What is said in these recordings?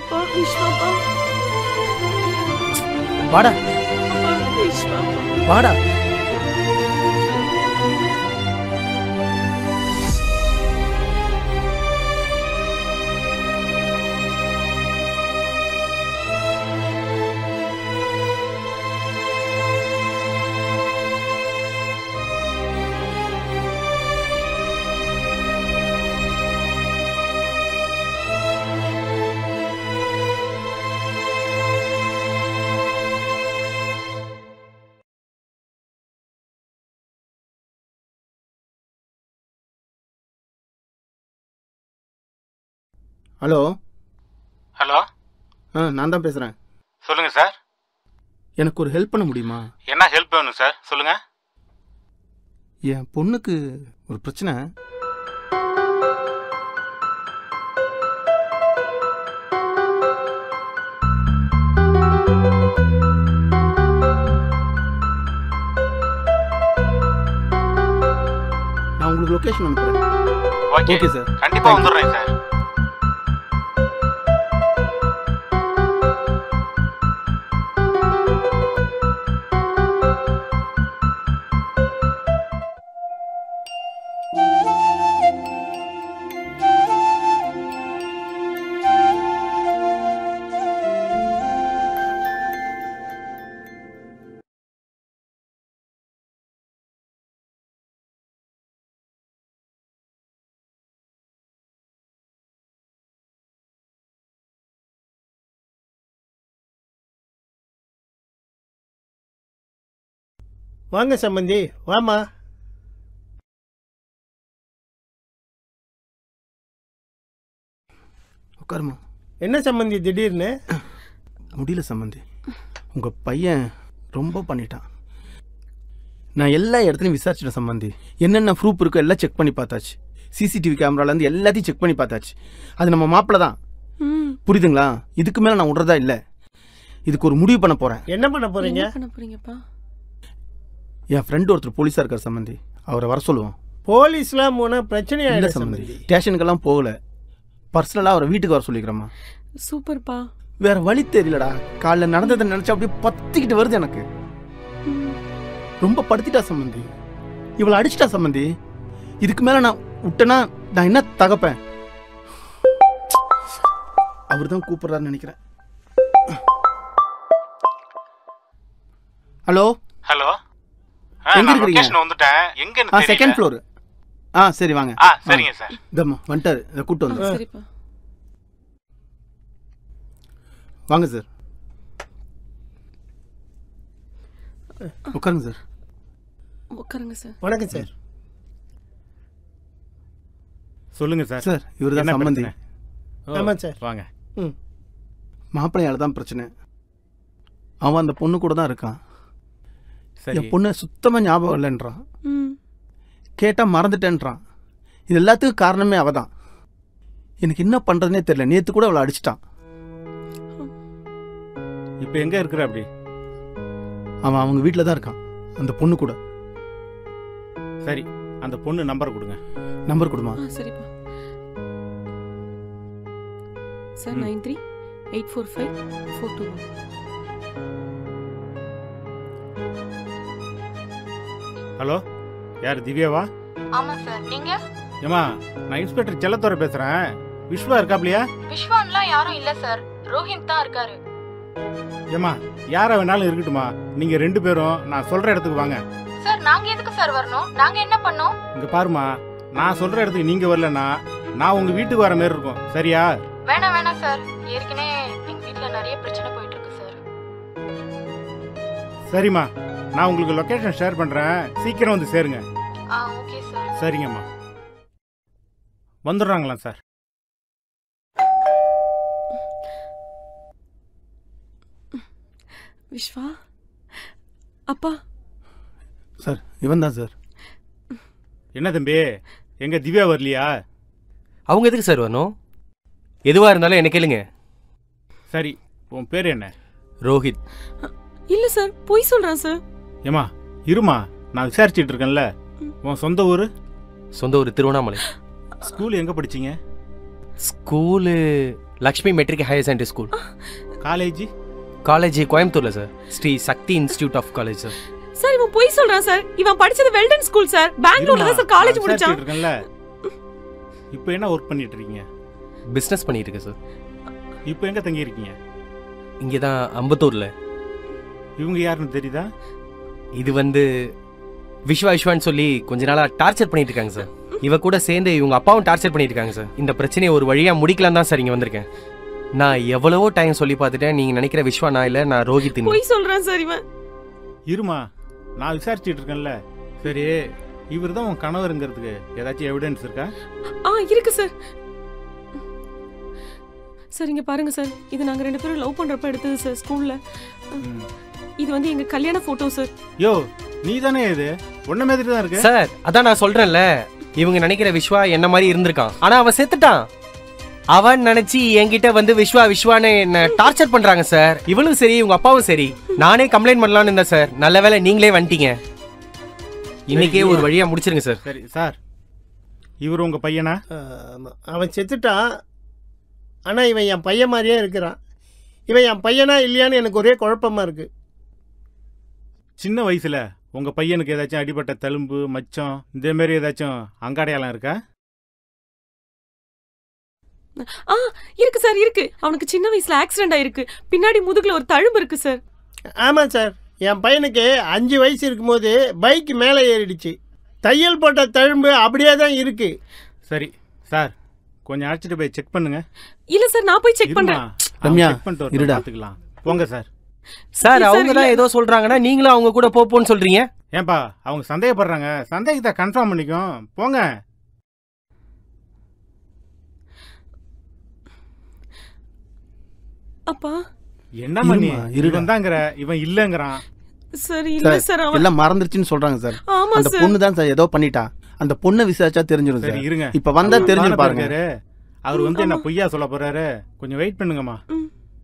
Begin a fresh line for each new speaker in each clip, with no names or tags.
அப்பா விஸ்வாப்பா
வாடா
அப்பா விஸ்வாப்பா
வாடா ஹலோ
ஹலோ
ஆ நான் தான் பேசுகிறேன்
சொல்லுங்க சார்
எனக்கு ஒரு ஹெல்ப் பண்ண முடியுமா
என்ன ஹெல்ப் வேணும் சார் சொல்லுங்க
என் பொண்ணுக்கு ஒரு பிரச்சனை நான் உங்களுக்கு லொகேஷன் அனுப்புகிறேன்
ஓகே
ஓகே சார்
கண்டிப்பா
Thank you.
வந்துடுறேன் சார்
வாங்க சம்பந்தி வாமா
உட்காருமா
என்ன சம்பந்தி திடீர்னு
முடியல சம்மந்தி உங்கள் பையன் ரொம்ப பண்ணிட்டான் நான் எல்லா இடத்துலையும் விசாரிச்சிட்டேன் சம்பந்தி என்னென்ன ப்ரூஃப் இருக்கோ எல்லாம் செக் பண்ணி பார்த்தாச்சு சிசிடிவி கேமராலேருந்து எல்லாத்தையும் செக் பண்ணி பார்த்தாச்சு அது நம்ம மாப்பிள்ள தான்
ம்
புரியுதுங்களா இதுக்கு மேலே நான் விட்றதா இல்லை இதுக்கு ஒரு முடிவு பண்ண போகிறேன்
என்ன பண்ண போறீங்க
என்ன பண்ண போறீங்கப்பா
என் ஃப்ரெண்டு ஒருத்தர் போலீஸாக இருக்கார் சம்பந்தி அவரை வர சொல்லுவோம்
போலீஸ்லாம் போனா பிரச்சனை
இல்லை
ஆயிடும்
சம்பந்தி
சம்பந்தி
ஸ்டேஷனுக்கெல்லாம் போகல பர்சனலாக அவரை வீட்டுக்கு வர சொல்லிக்கிறேம்மா
சூப்பர்ப்பா
வேற வழி தெரியலடா காலைல நடந்ததை நினச்சா அப்படியே பத்திக்கிட்டு வருது எனக்கு
ம்.
ரொம்ப படுத்திட்டா சம்பந்தி இவளை அடிச்சிட்டா சம்பந்தி இதுக்கு மேல நான் விட்டேனா நான் என்ன தகப்பேன் அவர் தான் கூப்பிடுறாருன்னு நினைக்கிறேன் ஹலோ
ஹலோ
எங்க
நான்
இருக்கிறீங்க?
லொகேஷன் வந்துட்டேன் எங்கன்னு
ஆ
தெரியல
செகண்ட் ஃப்ளோர் ஆ சரி வாங்க
ஆ சரிங்க சார்
இதம்மா வந்துட்டாரு இதை கூட்டு
ஆ,
வந்து
சரிப்பா
வாங்க சார் உட்காருங்க சார்
உட்காருங்க சார்
வணக்கம் சார்
சொல்லுங்க சார்
சார் இவர் தான்
என்ன
சம்பந்தி
பிரச்சனை? ஓ,
ஆமா சார்
வாங்க
ம்
மாப்பிள்ளையால தான் பிரச்சனை அவன் அந்த பொண்ணு கூட தான் இருக்கான்
சரி
என் பொண்ணு சுத்தமாக ஞாபகம் இல்லைன்றான்
ம்
கேட்டால் மறந்துட்டேன்றான் இது எல்லாத்துக்கும் காரணமே அவ தான் எனக்கு என்ன பண்ணுறதுனே தெரியல நேற்று கூட அவளை அடிச்சிட்டான்
இப்போ எங்க இருக்கிற அப்படி
அவன் அவங்க வீட்டில் தான் இருக்கான் அந்த பொண்ணு கூட
சரி அந்த பொண்ணு நம்பர் கொடுங்க
நம்பர் கொடுமா
ஆ சரிப்பா சார்
ம்.
Nine three eight four five four two one
hello யார் திவ்யாவா
ஆமா சார் நீங்க
ஏமா நான் இன்ஸ்பெக்டர் செல்லத்துறை பேசுறேன் விஸ்வா இருக்காப்லையா
விஸ்வான்லாம் யாரும் இல்ல சார் ரோஹித் தான் இருக்காரு
ஏமா யாரா வேணாலும் இருக்கட்டுமா நீங்க ரெண்டு பேரும் நான் சொல்ற இடத்துக்கு வாங்க
சார் நாங்க எதுக்கு சார் வரணும் நாங்க என்ன பண்ணோம்
இங்க பாருமா நான் சொல்ற இடத்துக்கு நீங்க வரலன்னா நான் உங்க வீட்டுக்கு வர மாதிரி இருக்கும் சரியா
வேணாம் வேணாம் சார் ஏற்கனவே எங்க வீட்ல நிறைய பிரச்சனை போயிட்டு இருக்கு சார்
சரிம்மா நான் உங்களுக்கு லொகேஷன் ஷேர் பண்றேன் சீக்கிரம் வந்து சேருங்க
ஆ ஓகே சார்
சரிங்கம்மா வந்துடுறாங்களா சார்
விஸ்வா அப்பா
சார் இவன் தான் சார்
என்ன தம்பி எங்க திவ்யா வரலையா
அவங்க எதுக்கு சார் வரணும் எதுவாக இருந்தாலும் என்ன கேளுங்க
சரி உன் பேர் என்ன
ரோஹித்
இல்ல சார் பொய் சொல்றான் சார்
ஏமா இருமா நான் விசாரிச்சிட்டு இருக்கேன்ல உன் சொந்த ஊர்
சொந்த ஊர் திருவண்ணாமலை
ஸ்கூல் எங்க படிச்சீங்க
school Lakshmi matric higher secondary school
college
college கோயம்புத்தூர்ல sir Sri Sakthi institute of college sir
sir இவன் பொய் சொல்றான் சார் இவன் படிச்சது வெல்டன் ஸ்கூல் சார் பெங்களூர்ல தான் சார் காலேஜ் முடிச்சான்
இருக்கேன்ல இப்போ என்ன ஒர்க் பண்ணிட்டு இருக்கீங்க
பிஸ்னஸ் பண்ணிட்டு இருக்கேன் சார்
இப்போ எங்க தங்கி இருக்கீங்க
இங்கே தான் அம்பத்தூர்ல
இவங்க யாருன்னு தெரியுதா
இது வந்து விஸ்வா விஸ்வான்னு சொல்லி கொஞ்ச நாளா டார்ச்சர் பண்ணிட்டு இருக்காங்க சார் இவ கூட சேர்ந்து இவங்க அப்பாவும் டார்ச்சர் பண்ணிட்டு இருக்காங்க சார் இந்த பிரச்சனையை ஒரு வழியா முடிக்கலாம் தான் சார் இங்க வந்திருக்கேன் நான் எவ்வளவோ டைம் சொல்லி பார்த்துட்டேன் நீங்க நினைக்கிற விஸ்வா நான் இல்ல நான் ரோஹித்
பொய் சொல்றான் சார் இவன்
இருமா நான் விசாரிச்சுட்டு இருக்கேன்ல சரி இவர் தான் உன் கணவருங்கிறதுக்கு ஏதாச்சும் எவிடன்ஸ் இருக்கா
ஆ இருக்கு சார் சார் இங்க பாருங்க சார் இது நாங்க ரெண்டு பேரும் லவ் பண்றப்ப எடுத்தது சார் ஸ்கூல்ல
ம்.
இது வந்து எங்க கல்யாண போட்டோ சார்
யோ நீ தானே இது உன்ன மாதிரி தான் இருக்கு
சார் அதான் நான் சொல்றேன்ல இவங்க நினைக்கிற விஸ்வா என்ன மாதிரி இருந்திருக்கான் ஆனா அவன் செத்துட்டான் அவன் நினைச்சு என்கிட்ட வந்து விஸ்வா விஸ்வான்னு என்ன டார்ச்சர் பண்றாங்க சார் இவளும் சரி உங்க அப்பாவும் சரி நானே கம்ப்ளைண்ட் பண்ணலாம்னு இருந்தேன் சார் நல்ல வேளை நீங்களே வந்துட்டீங்க இன்னைக்கே ஒரு வழியா முடிச்சிருங்க சார்
சரி சார் இவர் உங்க பையனா
ஆமா. அவன் செத்துட்டான் ஆனால் இவன் என் பையன் மாதிரியே இருக்கிறான் இவன் என் பையனா இல்லையான்னு எனக்கு ஒரே குழப்பமா இருக்கு
சின்ன வயசுல உங்க பையனுக்கு ஏதாச்சும் அடிபட்ட தழும்பு மச்சம் இதே மாதிரி ஏதாச்சும் அங்காடையாளம் இருக்கா
ஆ இருக்கு சார் இருக்கு அவனுக்கு சின்ன வயசுல ஆக்சிடென்ட் ஆயிருக்கு பின்னாடி முதுகுல ஒரு தழும்பு இருக்கு சார்
ஆமாம் சார் என் பையனுக்கு அஞ்சு வயசு இருக்கும்போது பைக் மேலே ஏறிடுச்சு தையல் போட்ட தழும்பு அப்படியே தான் இருக்கு
சரி சார் கொஞ்சம் அழைச்சிட்டு போய் செக் பண்ணுங்க
இல்ல சார் நான் போய் செக்
இருமா.
பண்றேன்
அவன்
ரம்யா,
check பண்ணிட்டு வரட்டும்,
இருடா.
பார்த்துக்கலாம் போங்க சார்
சார்
சார்,
அவங்க தான்
இல்ல.
ஏதோ சொல்றாங்கன்னா நீங்களும் அவங்க கூட போ போன்னு சொல்றீங்க
ஏன்பா அவங்க சந்தேகப்படுறாங்க சந்தேகத்தை கன்ஃபார்ம் பண்ணிக்கும் போங்க
அப்பா
என்ன பண்ணி
இருமா, இருடா.
இவன் தாங்கிற இவன் இல்லங்கிறான்
சார் இல்ல
சார்
சார் அவன்
எல்லாம் மறந்துருச்சுன்னு சொல்றாங்க சார்
ஆமா
அந்த
சார்
பொண்ணு தான் சார் ஏதோ பண்ணிட்டா அந்த பொண்ணை விசாரிச்சா தெரிஞ்சிடும்
சரி
சார்
இருங்க
இப்ப வந்தா
அவர்
தெரிஞ்சு
தானே
பாருங்க
இருக்காரு. அவர் வந்து என்ன
ஆமா.
பொய்யா சொல்ல போறாரு கொஞ்சம் வெயிட் பண்ணுங்கம்மா
ம்.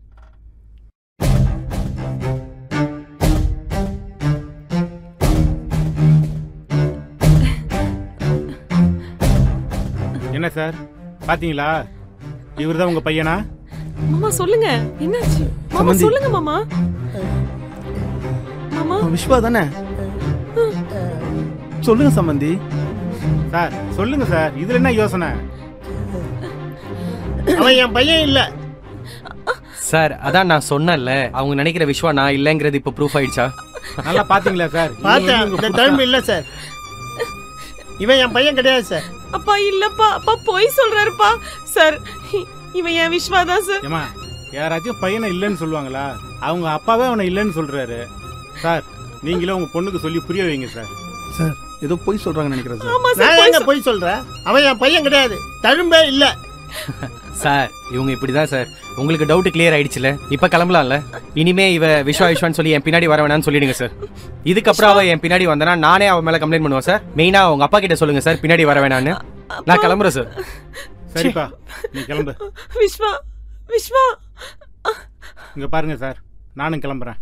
என்ன சார் பாத்தீங்களா இவர் தான் உங்க பையனா
மாமா சொல்லுங்க என்னாச்சு மாமா
சம்மந்தி.
சொல்லுங்க மாமா மாமா
அவன் விஸ்வா தானே சொல்லுங்க சம்பந்தி
சார் சொல்லுங்க சார் இதுல என்ன யோசனை
அவன் என் பையன் இல்லை
சார் அதான் நான் சொன்னேன்ல அவங்க நினைக்கிற விஸ்வா நான் இல்லைங்கிறது இப்போ ப்ரூஃப் ஆயிடுச்சா
நல்லா பாத்தீங்களா சார் இவங்க
பார்த்தேன்
வந்து
இந்த
உங்க
தழும்பு இல்லை சார் இவன் என் பையன் கிடையாது சார்
அப்பா இல்லப்பா அப்பா பொய் சொல்றாருப்பா சார் இ- இவன் என் விஸ்வா தான் சார்
ஏமா யாராச்சும் பையனை இல்லைன்னு சொல்லுவாங்களா அவங்க அப்பாவே அவனை இல்லைன்னு சொல்றாரு சார் நீங்களும் உங்க பொண்ணுக்கு சொல்லி புரிய வைங்க சார்
சார் ஏதோ பொய் சொல்றாங்கன்னு நினைக்கிறேன் சார்
ஆமா சார்
நான்
பொய்
எங்க போய் சொல்றேன் அவன் என் பையன் கிடையாது தழும்பே இல்லை
சார் இவங்க இப்படிதான் சார் உங்களுக்கு டவுட் கிளியர் ஆயிடுச்சுல இப்ப கிளம்பலாம்ல இனிமே இவ விஸ்வா விஸ்வான்னு சொல்லி என் பின்னாடி வர வேணாம்னு சொல்லிடுங்க சார் இதுக்கப்புறம் அவ என் பின்னாடி வந்தனா நானே அவன் மேல கம்ப்ளைண்ட் பண்ணுவேன் சார் மெயினா உங்க அப்பா கிட்ட சொல்லுங்க சார் பின்னாடி வர வேணாம்னு நான் கிளம்புறேன் சார்
சரிப்பா நீ கிளம்பு
விஸ்வா விஸ்வா
இங்க பாருங்க சார் நானும் கிளம்புறேன்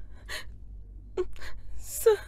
சார்.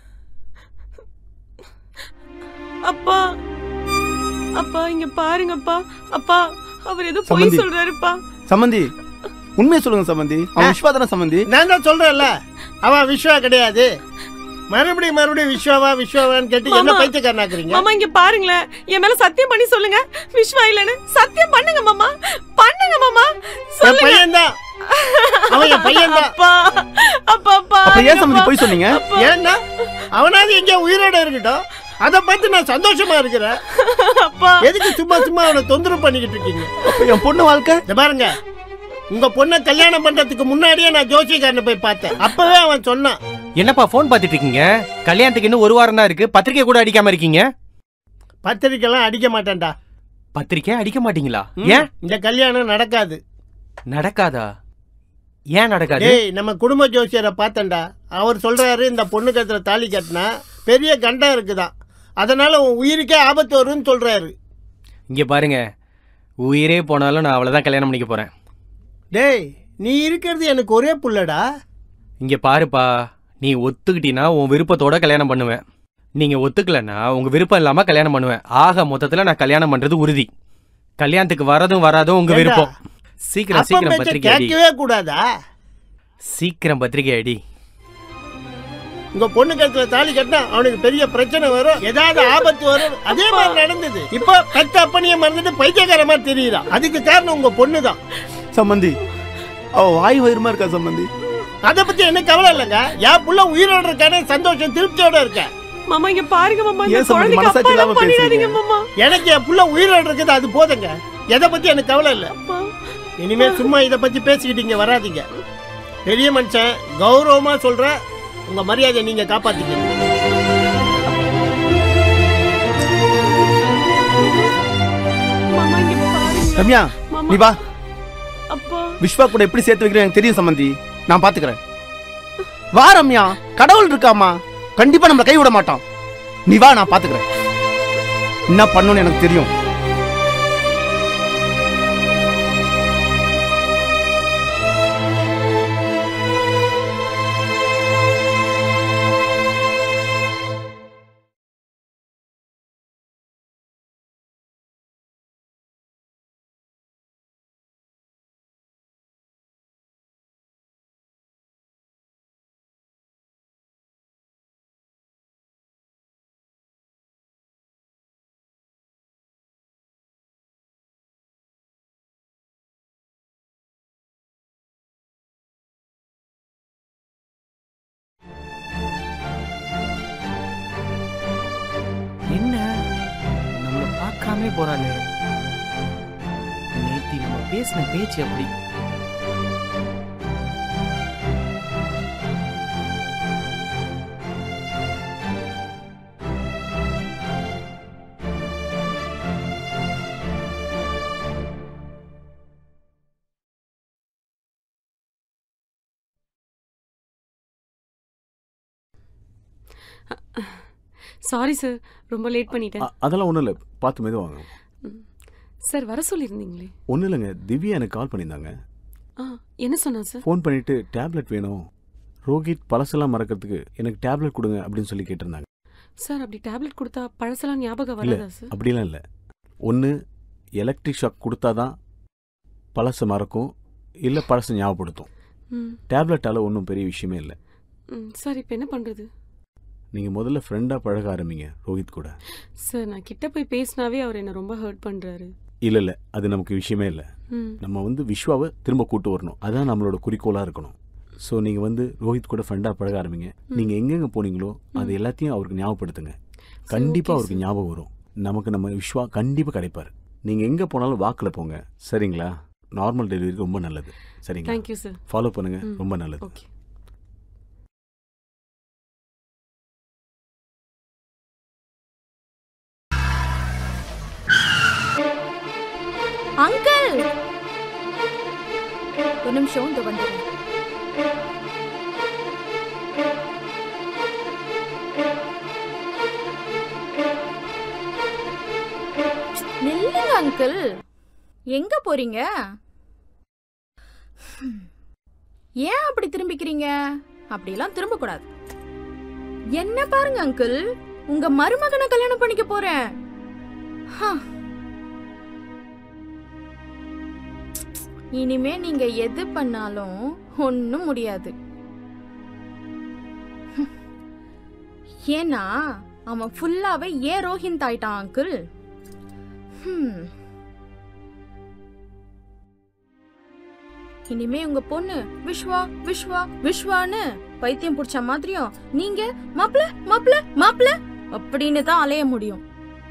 அப்பா அப்பா இங்க பாருங்கப்பா அப்பா அவர் ஏதோ பொய்
சம்மந்தி.
சொல்றாருப்பா
சம்பந்தி உண்மையை சொல்லுங்க சம்பந்தி அவன் விஸ்வா தானே சம்பந்தி
நான் தான் சொல்றேன்ல அவன் விஸ்வா கிடையாது மறுபடியும் மறுபடியும் விஸ்வாவா விஸ்வாவான்னு கேட்டு என்ன
மாமா.
பைத்தியக்காரனாக்குறீங்க
மாமா இங்க பாருங்களேன் என் மேல சத்தியம் பண்ணி சொல்லுங்க விஸ்வா இல்லன்னு சத்தியம் பண்ணுங்க மாமா பண்ணுங்க மாமா
என்
சொல்லுங்க
பையன் தான் அவன் என் பையன் தான்
அப்பா அப்பா அப்பா
அப்ப ஏன் சம்பந்தி பொய் சொன்னீங்க
ஏன்னா அவனாவது எங்கேயோ உயிரோட இருக்கட்டும் அதை பார்த்து நான் சந்தோஷமா இருக்கிறேன்
அப்பா
எதுக்கு சும்மா சும்மா அவனை தொந்தரவு பண்ணிக்கிட்டு இருக்கீங்க
அப்ப என் பொண்ணு வாழ்க்கை
இந்த பாருங்க உங்க பொண்ணை கல்யாணம் பண்றதுக்கு முன்னாடியே நான் ஜோசியக்காரனை போய் பார்த்தேன் அப்பவே அவன் சொன்னான்
என்னப்பா ஃபோன் பார்த்துட்டு இருக்கீங்க கல்யாணத்துக்கு இன்னும் ஒரு வாரம் தான் இருக்கு பத்திரிக்கை கூட அடிக்காம இருக்கீங்க
பத்திரிக்கைலாம் அடிக்க மாட்டேன்டா
பத்திரிக்கை அடிக்க மாட்டீங்களா
ம்,
ஏன்
இந்த கல்யாணம் நடக்காது
நடக்காதா ஏன் நடக்காது
டேய் நம்ம குடும்ப ஜோசியரை பார்த்தேன்டா அவர் சொல்றாரு இந்த பொண்ணு கத்துல தாலி கட்டினா பெரிய கண்டம் இருக்குதாம் அதனால உன் உயிருக்கே ஆபத்து வரும்னு சொல்றாரு
இங்க பாருங்க உயிரே போனாலும் நான் அவளை தான் கல்யாணம் பண்ணிக்க போறேன்
டேய் நீ இருக்கிறது எனக்கு ஒரே புள்ளடா
இங்க பாருப்பா நீ ஒத்துக்கிட்டீன்னா உன் விருப்பத்தோட கல்யாணம் பண்ணுவேன் நீங்க ஒத்துக்கலன்னா உங்க விருப்பம் இல்லாம கல்யாணம் பண்ணுவேன் ஆக மொத்தத்துல நான் கல்யாணம் பண்றது உறுதி கல்யாணத்துக்கு வரதும் வராதும் உங்க
ஏண்டா,
விருப்பம் சீக்கிரம்
அப்பா
சீக்கிரம்
பேச்ச
பத்திரிக்கை அடி
கேட்கவே கூடாதா
சீக்கிரம் பத்திரிக்கை அடி
உங்க பொண்ணு கழுத்துல தாலி கட்டினா அவனுக்கு பெரிய பிரச்சனை வரும் ஏதாவது ஆபத்து வரும் அதே மாதிரி நடந்தது இப்போ பெத்த அப்பனைய மறந்துட்டு பைத்தியக்கார மாதிரி தெரியுறான் அதுக்கு காரணம் உங்க பொண்ணு தான்
சம்மந்தி அவ வாய் வயிறுமா இருக்கா சம்மந்தி
அதை பத்தி எனக்கு கவலை இல்லைங்க என் புள்ள உயிரோட இருக்கானே சந்தோஷம் திருப்தியோட இருக்கேன்
மாமா இங்க பாருங்க மாமா இந்த
ஏன் சம்மந்தி
குழந்தைக்கு
மனசாட்சி
அப்பா
இல்லாம
பண்ணிடாதீங்க
பேசுறீங்க?
மாமா
எனக்கு என் புள்ள உயிரோட இருக்குது அது போதுங்க எதை பத்தி எனக்கு கவலை இல்லை
அப்பா
இனிமே சும்மா இதை பத்தி பேசிக்கிட்டீங்க வராதீங்க பெரிய மனுஷன் கௌரவமா சொல்ற உங்க மரியாதையை நீங்க காப்பாத்திக்கணும்
மாமா இங்க பாருங்க
ரம்யா
மாமா.
நீ வா
அப்பா
விஸ்வா கூட எப்படி சேர்த்து வைக்கிறேன் எனக்கு தெரியும் சம்மந்தி நான் பாத்துக்கிறேன் வா ரம்யா கடவுள் இருக்காமா கண்டிப்பா நம்மள கை விட மாட்டான் நீ வா நான் பாத்துக்கிறேன் என்ன பண்ணணும்னு எனக்கு தெரியும்
என்ன நம்மள பார்க்காம போறானே நேத்தி நம்ம பேசின பேச்சு அப்படி
சாரி சார் ரொம்ப லேட் பண்ணிட்டேன்
அ- அதெல்லாம் ஒன்றும் இல்லை பார்த்து மெதுவாக வாங்க
சார் வர சொல்லியிருந்தீங்களே
ஒன்றும் இல்லைங்க திவ்யா எனக்கு கால் பண்ணியிருந்தாங்க
ஆ என்ன சொன்னா சார்
ஃபோன் பண்ணிட்டு டேப்லெட் வேணும் ரோஹித் பழசெல்லாம் மறக்கிறதுக்கு எனக்கு டேப்லெட் கொடுங்க அப்படின்னு சொல்லி கேட்டிருந்தாங்க
சார் அப்படி டேப்லெட் கொடுத்தா பழசெல்லாம் ஞாபகம்
இல்லை
வராதா சார்
அப்படிலாம் இல்லை ஒன்று எலக்ட்ரிக் ஷாக் கொடுத்தா தான் பழசை மறக்கும் இல்லை பழசை ஞாபகப்படுத்தும்
ம்
டேப்லெட்டால் ஒன்றும் பெரிய விஷயமே இல்லை
ம் சார் இப்போ என்ன பண்றது
நீங்கள் முதல்ல ஃப்ரெண்டாக பழக ஆரம்பிங்க ரோஹித் கூட
சார் நான் கிட்ட போய் பேசினாவே அவர் என்ன ரொம்ப ஹர்ட் பண்றாரு
இல்லை இல்லை அது நமக்கு விஷயமே இல்லை
ம்
நம்ம வந்து விஸ்வாவை திரும்ப கூட்டு வரணும் அதான் நம்மளோட குறிக்கோளாக இருக்கணும் ஸோ நீங்கள் வந்து ரோஹித் கூட ஃப்ரெண்டாக பழக ஆரம்பிங்க நீங்கள் எங்கெங்கே போனீங்களோ அது எல்லாத்தையும் அவருக்கு ஞாபகப்படுத்துங்க கண்டிப்பாக
okay,
அவருக்கு ஞாபகம் வரும் நமக்கு நம்ம விஸ்வா கண்டிப்பாக கிடைப்பார் நீங்கள் எங்கே போனாலும் வாக்கில் போங்க சரிங்களா நார்மல் டெலிவரி ரொம்ப நல்லது சரிங்களா
தேங்க்யூ சார்
ஃபாலோ பண்ணுங்க
ம்.
ரொம்ப நல்லது
ஓகே
அங்கிள் ஒரு நிமிஷம் இந்த வந்துடுறேன் நில்லுங்க அங்கிள் எங்க போறீங்க ஏன் அப்படி திரும்பிக்கிறீங்க அப்படியெல்லாம் திரும்ப கூடாது என்ன பாருங்க அங்கிள் உங்க மருமகனை கல்யாணம் பண்ணிக்க போறேன் ஹா இனிமே நீங்க எது பண்ணாலும் ஒன்னும் முடியாது ஹம். ஏன்னா அவன் ஃபுல்லாவே ஏன் ரோஹிந்த் ஆயிட்டான் அங்கிள் ஹம். இனிமே உங்க பொண்ணு விஸ்வா விஸ்வா விஸ்வான்னு பைத்தியம் பிடிச்ச மாதிரியும் நீங்க மாப்ள மாப்ள மாப்ள அப்படின்னு தான் அலைய முடியும்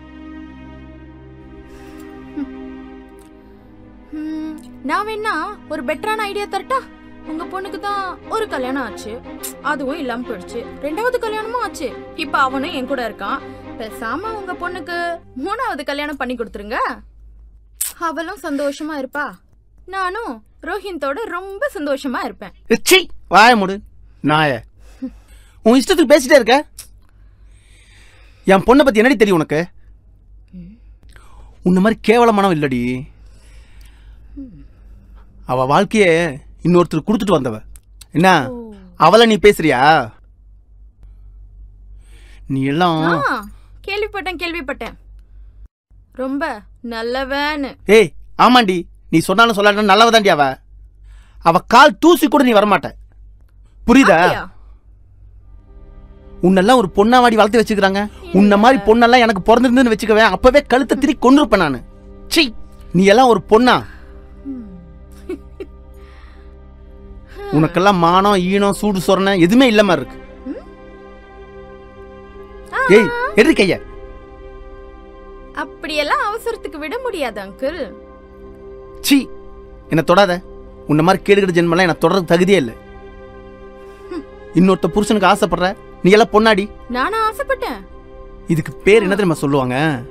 ம், நான் வேணா ஒரு பெட்டரான ஐடியா தரட்டா உங்க பொண்ணுக்கு தான் ஒரு கல்யாணம் ஆச்சு அதுவும் இல்லாம போயிடுச்சு ரெண்டாவது கல்யாணமும் ஆச்சு இப்ப அவனும் என் கூட இருக்கான் பேசாம உங்க பொண்ணுக்கு மூணாவது கல்யாணம் பண்ணி கொடுத்துருங்க அவளும் சந்தோஷமா இருப்பா நானும் ரோஹிந்தோட ரொம்ப சந்தோஷமா இருப்பேன்
சி வாய முடு நாய உன் இஷ்டத்துக்கு பேசிட்டே இருக்க என் பொண்ணை பத்தி என்னடி தெரியும் உனக்கு உன்ன மாதிரி கேவலமானவ இல்லடி அவ வாழ்க்கைய இன்னொருத்தர் கொடுத்துட்டு வந்தவ என்ன அவளை நீ பேசுறியா நீ எல்லாம்
ஆ கேள்விப்பட்டேன் கேள்விப்பட்டேன் ரொம்ப நல்லவன்னு
ஏய் ஆமாண்டி நீ சொன்னாலும் சொல்லாட்டும் நல்லவ தாண்டி அவ அவ கால் தூசி கூட நீ வரமாட்ட புரியுதா
அப்படியா?
உன்னெல்லாம் ஒரு பொண்ணா வாடி வளர்த்து வச்சுக்கிறாங்க உன்ன மாதிரி பொண்ணெல்லாம் எனக்கு பிறந்திருந்துன்னு வச்சுக்கவே அப்பவே கழுத்தை திரி கொண்டிருப்பேன் நான் சீ நீ எல்லாம் ஒரு பொண்ணா உனக்கெல்லாம் மானம் ஈனம் சூடு சொரணை எதுவுமே இல்ல மாதிரி இருக்கு ஏய் எடு கைய
அப்படியெல்லாம் அவசரத்துக்கு விட முடியாது அங்கிள்
சீ என்ன தொடாத உன்ன மாதிரி கேடுகிற ஜென்மெல்லாம் எனக்கு தொடர்றது தகுதியே இல்லை இன்னொருத்த புருஷனுக்கு ஆசைப்படுற நீ எல்லாம் பொண்ணாடி
நானா ஆசைப்பட்டேன்
இதுக்கு பேர் என்ன தெரியுமா சொல்லுவாங்க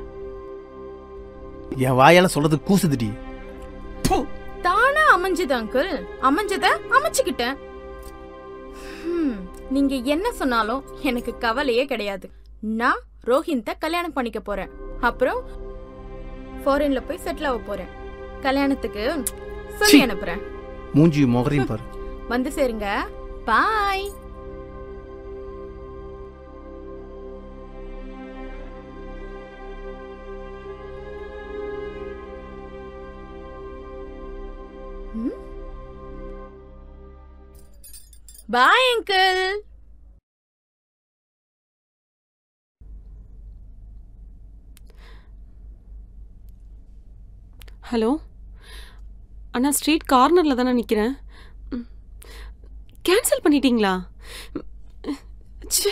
என் வாயால சொல்றது கூசுதுடி
தானா அமைஞ்சது அங்கிள் அமைஞ்சத அமைச்சுக்கிட்டேன் ஹம், நீங்க என்ன சொன்னாலும் எனக்கு கவலையே கிடையாது நான் ரோஹிந்த கல்யாணம் பண்ணிக்க போறேன் அப்புறம் ஃபாரின்ல போய் செட்டில் ஆக போறேன் கல்யாணத்துக்கு சொல்லி
சீ.
அனுப்புறேன்
மூஞ்சி முகரையும் பாரு
வந்து சேருங்க பாய் பாய் அங்கிள்
ஹலோ அண்ணா ஸ்ட்ரீட் கார்னரில் தானே நிற்கிறேன் கேன்சல் பண்ணிட்டீங்களா ச்சே.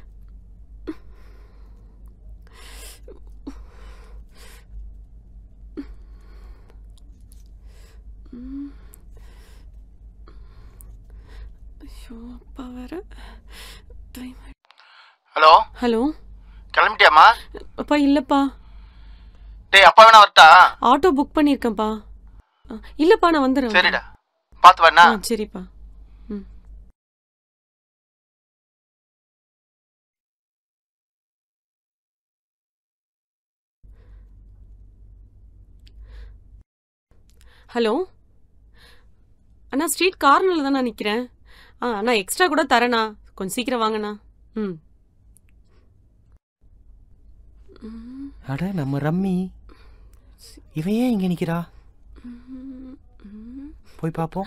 ஐயோ அப்பா வேற டைம்
ஹலோ
ஹலோ
கிளம்பிட்டியாமா
அப்பா இல்லைப்பா
டேய் அப்பா வேணா வரட்டா
ஆட்டோ புக் பண்ணியிருக்கேன்ப்பா அ, இல்லைப்பா நான் வந்துடுறேன்
சரிடா பார்த்து வரனா
ஆ சரிப்பா ம் ஹலோ அண்ணா ஸ்ட்ரீட் கார்னரில் தான் நான் நிற்கிறேன் ஆ அண்ணா எக்ஸ்ட்ரா கூட தரேண்ணா கொஞ்சம் சீக்கிரம் வாங்கண்ணா ம்
அட நம்ம ரம்மி இவன் ஏன் இங்க நிக்கிறா போய் பாப்போம்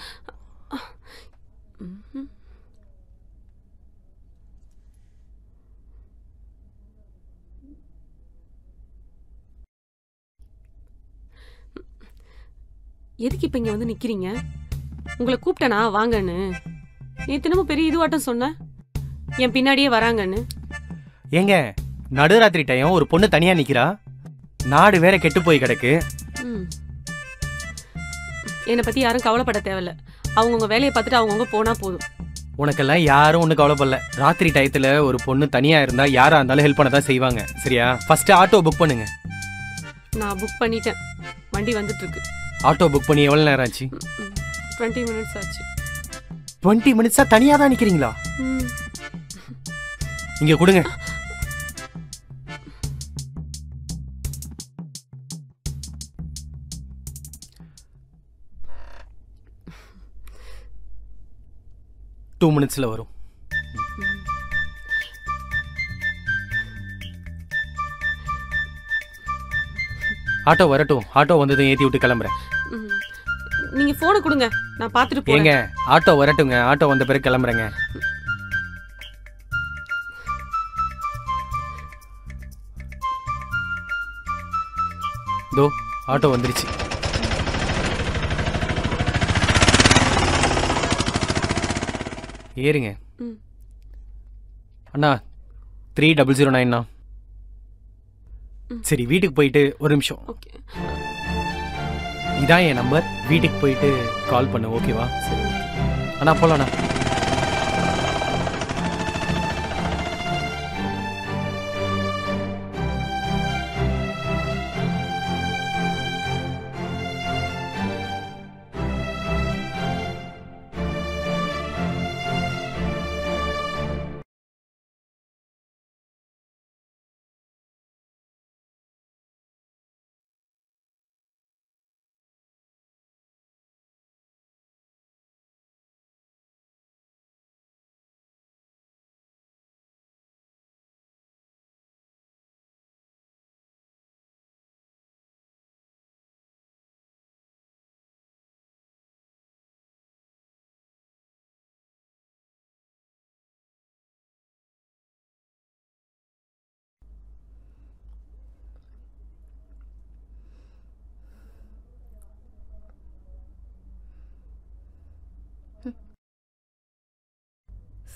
எதுக்கு இப்போ இங்கே வந்து நிற்கிறீங்க உங்களை கூப்பிட்டேனா வாங்கன்னு நீ தினமும் பெரிய இதுவாட்டம் சொன்ன என் பின்னாடியே வராங்கன்னு
ஏங்க நடுராத்திரி டைம் ஒரு பொண்ணு தனியா நிக்கிறா நாடு வேற கெட்டு போய் கிடக்கு
ம் என்னை பற்றி யாரும் கவலைப்பட தேவையில்ல அவங்கவுங்க வேலையை பார்த்துட்டு அவங்கவுங்க போனால் போதும்
உனக்கெல்லாம் யாரும் ஒன்றும் கவலைப்படல ராத்திரி டயத்துல ஒரு பொண்ணு தனியா இருந்தா யாரா இருந்தாலும் ஹெல்ப் பண்ண தான் செய்வாங்க சரியா ஃபர்ஸ்ட் ஆட்டோ புக் பண்ணுங்க
நான் புக் பண்ணிட்டேன் வண்டி வந்துட்டு இருக்கு
ஆட்டோ புக் பண்ணி எவ்வளவு நேரம் ஆச்சு
டுவெண்ட்டி மினிட்ஸ் ஆச்சு
டுவெண்ட்டி மினிட்ஸா தனியா தான் நிக்கிறீங்களா
ம்
இங்க கொடுங்க டூ மினிட்ஸ்ல வரும் ஆட்டோ வரட்டும் ஆட்டோ வந்ததும் ஏத்தி விட்டு கிளம்புறேன்
ம். நீங்க போனை கொடுங்க நான் பார்த்துட்டு போறேன்
ஏங்க ஆட்டோ வரட்டுங்க ஆட்டோ வந்த பிறகு கிளம்புறேங்க தோ ஆட்டோ வந்துருச்சு ஏறுங்க
ம்.
அண்ணா த்ரீ டபுள் ஜீரோ நைன்ண்ணா சரி வீட்டுக்கு போயிட்டு ஒரு நிமிஷம்
ஓகே
இதான் என் நம்பர் வீட்டுக்கு போயிட்டு கால் பண்ணு ஓகேவா
சரி ஓகே
அண்ணா போலாண்ணா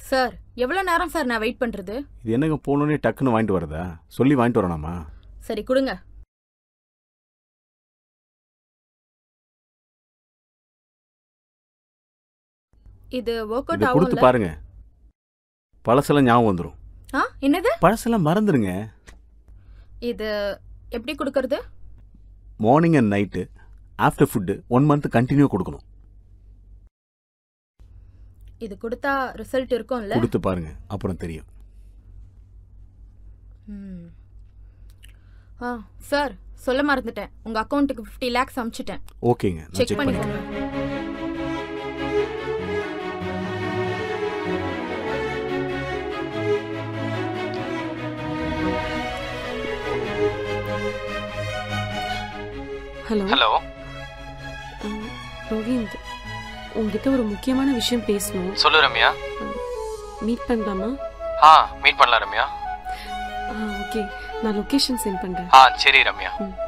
சார் எவ்வளோ நேரம் சார் நான் வெயிட் பண்ணுறது
இது என்னங்க போனோடனே டக்குன்னு வாங்கிட்டு வரதா சொல்லி வாங்கிட்டு வரணுமா
சரி கொடுங்க இது ஒர்க் அவுட்
இதை கொடுத்து
ஆகும்ல
பாருங்க பழசெல்லாம் ஞாபகம் வந்துடும்
ஆ என்னது
பழசெல்லாம் மறந்துடுங்க
இது எப்படி கொடுக்கறது
morning and night after food one month continue கொடுக்கணும்
இது கொடுத்தா ரிசல்ட் இருக்கும்ல
கொடுத்து பாருங்க அப்புறம் தெரியும்
ம். ஆ சார் சொல்ல மறந்துட்டேன் உங்க அக்கௌண்ட்டுக்கு ஃபிஃப்டி லேக்ஸ் அனுப்பிச்சிட்டேன்
ஓகேங்க நான்
செக்
செக் பண்ணிக்கிறேன்
பண்ணிக்கோங்க
ஹலோ
ஹலோ
அஹ், ரோஹிந்த் உங்ககிட்ட ஒரு முக்கியமான விஷயம் பேசணும்
சொல்லு ரம்யா
மீட் பண்ணலாமா
ஆ மீட் பண்ணலாம் ரம்யா
ஆ ஓகே நான் லொகேஷன் சென்ட் பண்றேன்
ஆ சரி ரம்யா
ம்